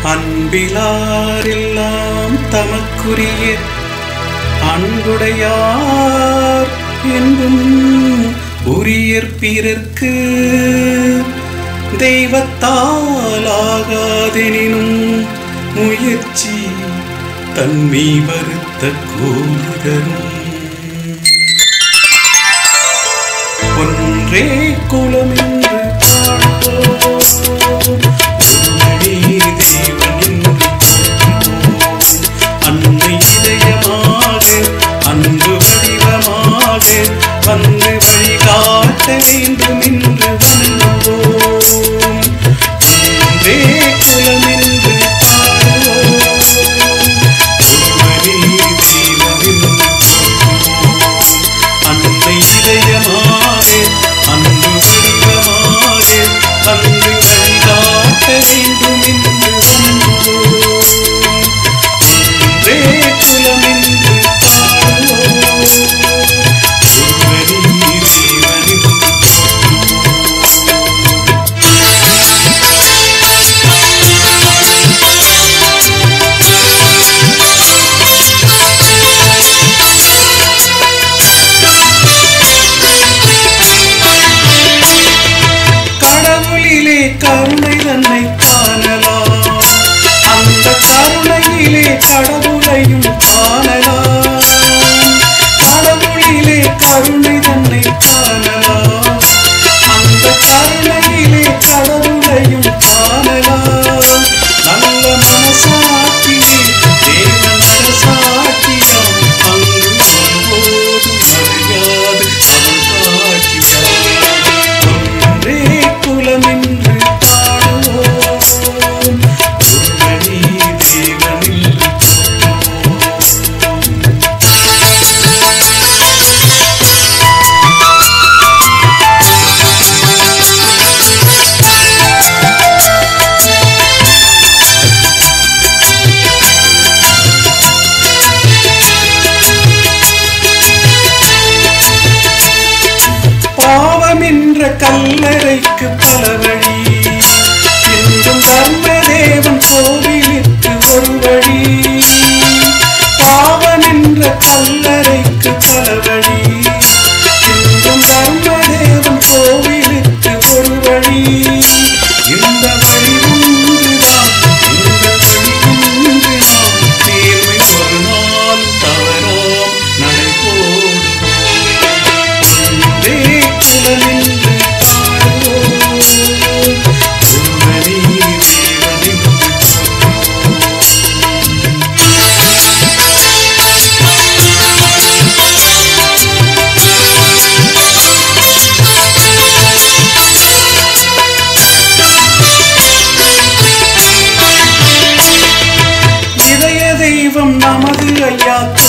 அன்பிலாரெல்லாம் தமக்குரிய அன்புடையார் என்பும் உரியர் பிறர்க்கு தெய்வத்தால் ஆகாதெனினும் முயற்சி தன்மை வருத்த கூறுதரும் ஒன்றே குலம் என்று காண்போம் ஒருவனே தேவன் என்று காண்போம். அன்னை இதயமாக அன்பு வடிவமாக வந்து வழிகாட்ட வேண்டும் என்று வந்தோம் ஒன்றே குலம் என்று பாடுவோம் ஒருவனே தேவன் என்று காண்போம். அன்னை இதயமாக அன்பு வடிவமாக வந்து வழிகாட்ட வேண்டும் என்று வந்தோம் ஒன்றே குலம் என்று பாடுவோம் ஒருவனே தேவன் என்று கடவுளிலே கருணை தன்னை காணலாம் அந்த கருணையிலே கடவுளையும் காணலாம் கடவுளிலே கருணை தன்னை காணலாம் அந்த கருணையிலே கடவுளையும் காணலாம் நல்ல மனசாட்சியே தேவன் அரசாட்சியாம் அங்கு ஒருபோதும் அறியாது அவன் காட்சியாம் ஒன்றே குலம் என்று பாடுவோம் ஒருவனே தேவன் என்று சொல்வோம் பாவம் என்ற கல்லறைக்கு பல வழி என்றும் தர்மதேவன் கோவிலுக்கு ஒரு வழி பாவம் என்ற கல்லறைக்கு பல வழி என்றும் தர்மதேவன் கோவிலுக்கு ஒரு வழி இந்த வழி ஒன்றுதான் இந்த வழி ஒன்றுதான் நேர்மை ஒரு நாள் தவறாம் நடைபோடும் ஒன்றே குலம் என்று பாடுவோம் ஒருவனே தேவன் என்று சொல்வோம் இதய தெய்வம் நமது ஐயா